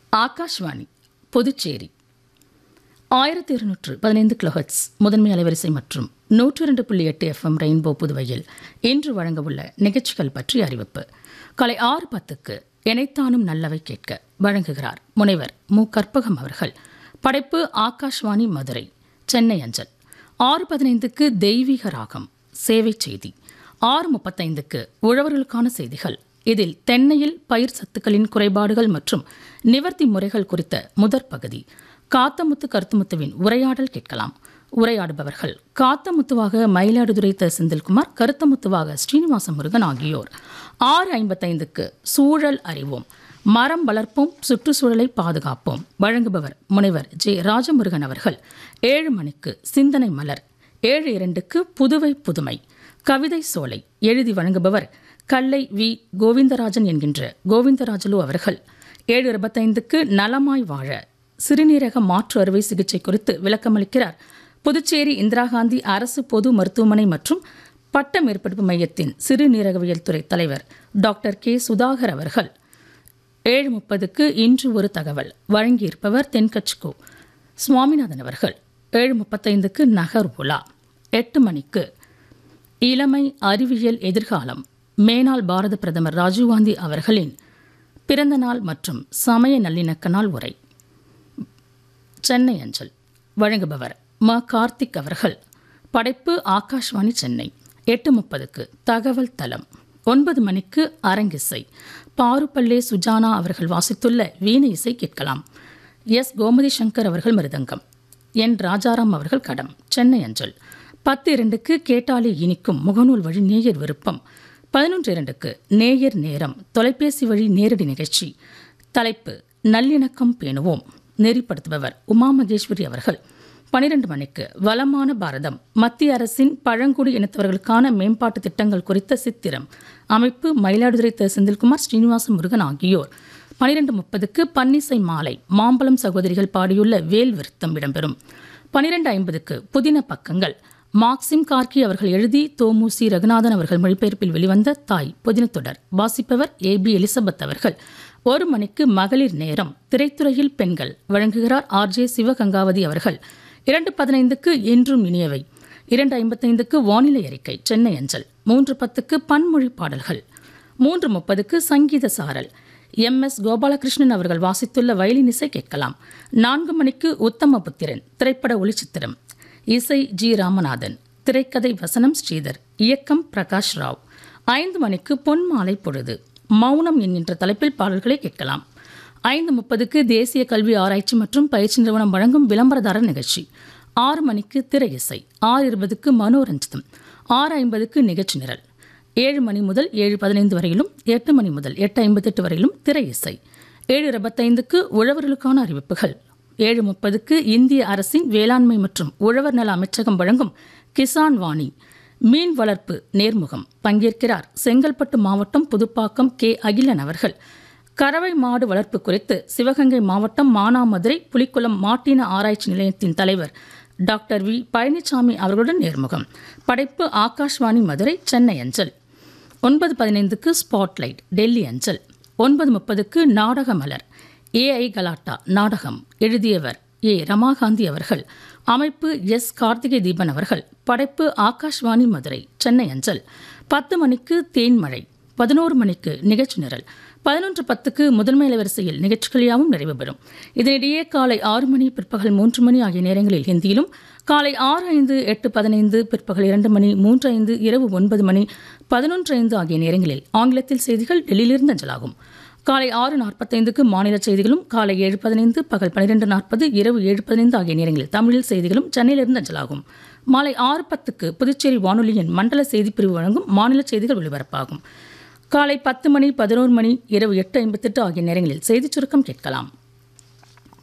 ஆகாஷ்வாணி புதுச்சேரி ஆயிரத்தி இருநூற்று பதினைந்து கிலோஹெட்ஸ் முதன்மை அலைவரிசை மற்றும் நூற்று இரண்டு புள்ளி எட்டு எஃப்எம் ரெயின்போ புதுவையில் இன்று வழங்கவுள்ள நிகழ்ச்சிகள் பற்றி அறிவிப்பு காலை ஆறு பத்துக்கு இணைத்தானும் நல்லவை கேட்க வழங்குகிறார் முனைவர் மு கற்பகம் அவர்கள் படைப்பு ஆகாஷ்வாணி மதுரை சென்னை அஞ்சல் ஆறு பதினைந்துக்கு தெய்வீக ராகம் சேவை செய்தி ஆறு முப்பத்தைந்துக்கு உழவர்களுக்கான செய்திகள் இதில் தென்னையில் பயிர் சத்துக்களின் குறைபாடுகள் மற்றும் நிவர்த்தி முறைகள் குறித்த முதற் பகுதி காத்தமுத்து கருத்துமுத்துவின் உரையாடல் கேட்கலாம் உரையாடுபவர்கள் காத்தமுத்துவாக மயிலாடுதுறை த செந்தில்குமார் கருத்தமுத்துவாக ஸ்ரீனிவாச முருகன் ஆகியோர் ஆறு ஐம்பத்தைந்துக்கு சூழல் அறிவோம் மரம் வளர்ப்போம் சுற்றுச்சூழலை பாதுகாப்போம் வழங்குபவர் முனைவர் ஜே ராஜமுருகன் அவர்கள் ஏழு மணிக்கு சிந்தனை மலர் ஏழு இரண்டுக்கு புதுவை புதுமை கவிதை சோலை எழுதி வழங்குபவர் கல்லை வி கோவிந்தராஜன் என்கின்ற கோவிந்தராஜலு அவர்கள் ஏழு இருபத்தைந்துக்கு நலமாய் வாழ சிறுநீரக மாற்று அறுவை சிகிச்சை குறித்து விளக்கமளிக்கிறார் புதுச்சேரி இந்திரா காந்தி அரசு பொது மருத்துவமனை மற்றும் பட்ட மேற்படிப்பு மையத்தின் சிறுநீரகவியல் துறை தலைவர் டாக்டர் கே சுதாகர் அவர்கள் ஏழு முப்பதுக்கு இன்று ஒரு தகவல் வழங்கியிருப்பவர் தென்கட்சிகோ சுவாமிநாதன் அவர்கள் ஏழு முப்பத்தைந்துக்கு நகர் உலா எட்டு மணிக்கு இளமை அறிவியல் எதிர்காலம் மேனாள் பாரத பிரதமர் ராஜீவ்காந்தி அவர்களின் பிறந்த நாள் மற்றும் சமய நல்லிணக்க நாள் உரை சென்னை அஞ்சல் வழங்குபவர் ம கார்த்திக் அவர்கள் படைப்பு ஆகாஷ்வாணி சென்னை எட்டு முப்பதுக்கு தகவல் தளம் ஒன்பது மணிக்கு அரங்கிசை பாருப்பள்ளே சுஜானா அவர்கள் வாசித்துள்ள வீணை இசை கேட்கலாம் எஸ் கோமதி சங்கர் அவர்கள் மிருதங்கம் என் ராஜாராம் அவர்கள் கடம் சென்னை அஞ்சல் பத்து இரண்டுக்கு கேட்டாலே இனிக்கும் முகநூல் வழி நேயர் விருப்பம் பதினொன்று இரண்டுக்கு நேயர் நேரம் தொலைபேசி வழி நேரடி நிகழ்ச்சி தலைப்பு நல்லிணக்கம் பேணுவோம் நெறிப்படுத்துபவர் உமா மகேஸ்வரி அவர்கள் பனிரெண்டு மணிக்கு வளமான பாரதம் மத்திய அரசின் பழங்குடி இனத்தவர்களுக்கான மேம்பாட்டு திட்டங்கள் குறித்த சித்திரம் அமைப்பு மயிலாடுதுறை த செந்தில்குமார் ஸ்ரீனிவாச முருகன் ஆகியோர் பனிரெண்டு முப்பதுக்கு பன்னிசை மாலை மாம்பழம் சகோதரிகள் பாடியுள்ள வேல் விருத்தம் இடம்பெறும் பனிரெண்டு ஐம்பதுக்கு புதின பக்கங்கள் மார்க்சிம் கார்கி அவர்கள் எழுதி தோமுசி ரகுநாதன் அவர்கள் மொழிபெயர்ப்பில் வெளிவந்த தாய் புதினத்தொடர் வாசிப்பவர் ஏ பி எலிசபெத் அவர்கள் ஒரு மணிக்கு மகளிர் நேரம் திரைத்துறையில் பெண்கள் வழங்குகிறார் ஆர் ஜே சிவகங்காவதி அவர்கள் இரண்டு பதினைந்துக்கு என்றும் இனியவை இரண்டு ஐம்பத்தைந்துக்கு வானிலை அறிக்கை சென்னை அஞ்சல் மூன்று பத்துக்கு பன்மொழி பாடல்கள் மூன்று முப்பதுக்கு சங்கீத சாரல் எம் எஸ் கோபாலகிருஷ்ணன் அவர்கள் வாசித்துள்ள வயலின் இசை கேட்கலாம் நான்கு மணிக்கு உத்தம புத்திரன் திரைப்பட ஒளிச்சித்திரம் இசை ஜி ராமநாதன் திரைக்கதை வசனம் ஸ்ரீதர் இயக்கம் பிரகாஷ் ராவ் ஐந்து மணிக்கு பொன்மாலை பொழுது மௌனம் என்கின்ற தலைப்பில் பாடல்களை கேட்கலாம் ஐந்து முப்பதுக்கு தேசிய கல்வி ஆராய்ச்சி மற்றும் பயிற்சி நிறுவனம் வழங்கும் விளம்பரதாரர் நிகழ்ச்சி ஆறு மணிக்கு திரை இசை ஆறு இருபதுக்கு மனோரஞ்சிதம் ஆறு ஐம்பதுக்கு நிகழ்ச்சி நிரல் ஏழு மணி முதல் ஏழு பதினைந்து வரையிலும் எட்டு மணி முதல் எட்டு ஐம்பத்தெட்டு வரையிலும் திரை இசை ஏழு இருபத்தைந்துக்கு உழவர்களுக்கான அறிவிப்புகள் ஏழு முப்பதுக்கு இந்திய அரசின் வேளாண்மை மற்றும் உழவர் நல அமைச்சகம் வழங்கும் கிசான் வாணி மீன் வளர்ப்பு நேர்முகம் பங்கேற்கிறார் செங்கல்பட்டு மாவட்டம் புதுப்பாக்கம் கே அகிலன் அவர்கள் கறவை மாடு வளர்ப்பு குறித்து சிவகங்கை மாவட்டம் மானாமதுரை புலிக்குளம் மாட்டின ஆராய்ச்சி நிலையத்தின் தலைவர் டாக்டர் வி பழனிசாமி அவர்களுடன் நேர்முகம் படைப்பு ஆகாஷ்வாணி மதுரை சென்னை அஞ்சல் ஒன்பது பதினைந்துக்கு ஸ்பாட்லைட் டெல்லி அஞ்சல் ஒன்பது முப்பதுக்கு நாடக மலர் ஏஐ கலாட்டா நாடகம் எழுதியவர் ஏ ரமாகாந்தி அவர்கள் அமைப்பு எஸ் கார்த்திகை தீபன் அவர்கள் படைப்பு ஆகாஷ்வாணி மதுரை சென்னை அஞ்சல் பத்து மணிக்கு தேன்மழை பதினோரு மணிக்கு நிகழ்ச்சி நிரல் பதினொன்று பத்துக்கு முதன்மை அலைவரிசையில் நிகழ்ச்சிகள் யாவும் நிறைவு பெறும் இதனிடையே காலை ஆறு மணி பிற்பகல் மூன்று மணி ஆகிய நேரங்களில் ஹிந்தியிலும் காலை ஆறு ஐந்து எட்டு பதினைந்து பிற்பகல் இரண்டு மணி மூன்று ஐந்து இரவு ஒன்பது மணி பதினொன்று ஐந்து ஆகிய நேரங்களில் ஆங்கிலத்தில் செய்திகள் டெல்லியிலிருந்து அஞ்சலாகும் காலை ஆறு நாற்பத்தைந்துக்கு மாநில செய்திகளும் காலை ஏழு பதினைந்து பகல் பன்னிரெண்டு நாற்பது இரவு ஏழு பதினைந்து ஆகிய நேரங்களில் தமிழில் செய்திகளும் சென்னையிலிருந்து அஞ்சலாகும் மாலை ஆறு பத்துக்கு புதுச்சேரி வானொலியின் மண்டல செய்திப்பிரிவு வழங்கும் மாநில செய்திகள் ஒலிபரப்பாகும் காலை பத்து மணி பதினோரு மணி இரவு எட்டு ஐம்பத்தெட்டு ஆகிய நேரங்களில் செய்திச் சுருக்கம் கேட்கலாம்